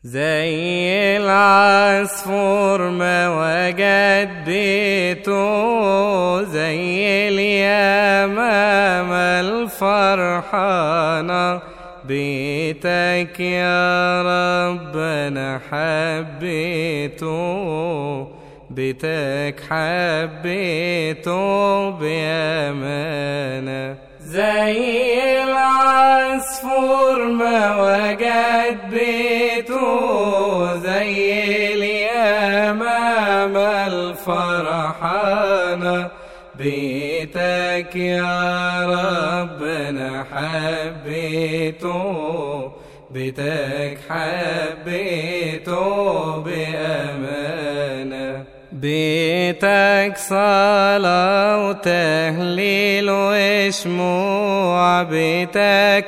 زي العصفور ما وجد بيته زي اليمامة الفرحانة بيتك يا رب أنا حبيته بيتك حبيته بأمانة زي العصفور ما وجد بيته زي اليمامة الفرحانة بيتك يا رب أنا حبيته بيتك حبيته بأمانة بيتك صلاة وتهليل وشموع بيتك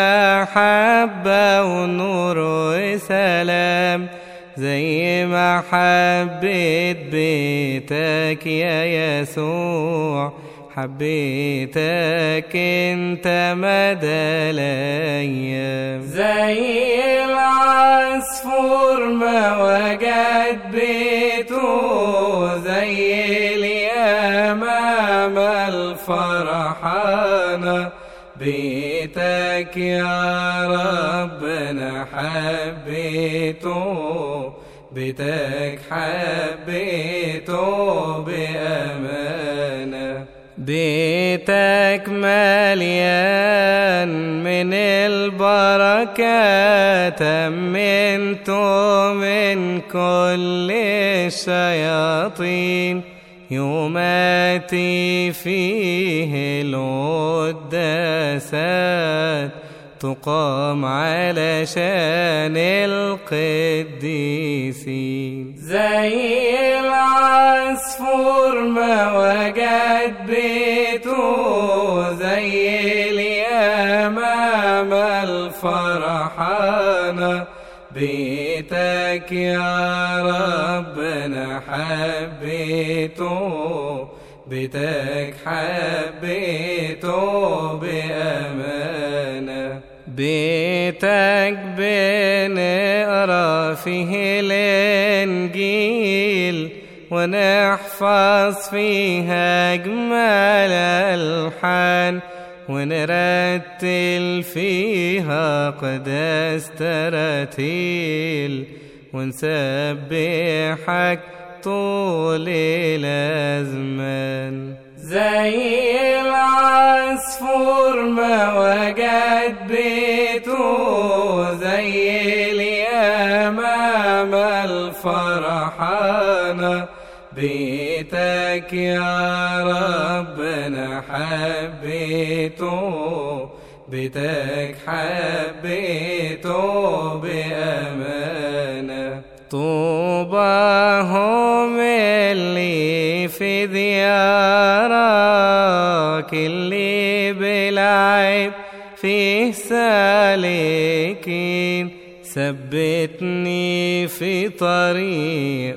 محبة ونور وسلام زي ما حبيت بيتك يا يسوع حبيتك انت مدى الايام زي العصفور ما وجد بيته زي اليمامة الفرحانة بيتك يا رب انا حبيته بيتك حبيته بأمانة بيتك مليان من البركات أمنته من كل الشياطين يوماتي فيه القداسات تقام علشان القديسين زي العصفور ما وجد بيته زي اليمامة الفرحانة بيتك يا رب أنا حبيته بيتك حبيته بأمانة بيتك بنقرا فيه الإنجيل ونحفظ فيها أجمل الألحان ونرتل فيها قداس تراتيل ونسبحك طول الأزمان زي العصفور ما وجد بيته زي اليمامة الفرحانة بيتك يا رب أنا حبيته بيتك حبيته بأمانة طوباهم اللي في ديارك اللي بلعب فيه سالكين ثبتني في طريق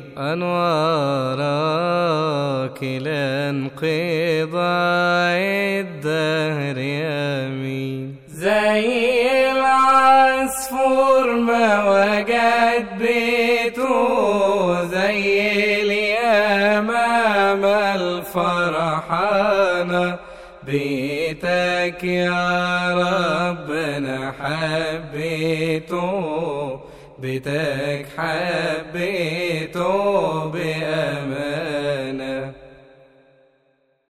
أنوارك إلى انقضاء الدهر يمين زي العصفور ما وجد بيته زي اليمامة الفرحانة بيتك يا رب أنا حبيته بيتك حبيته بأمان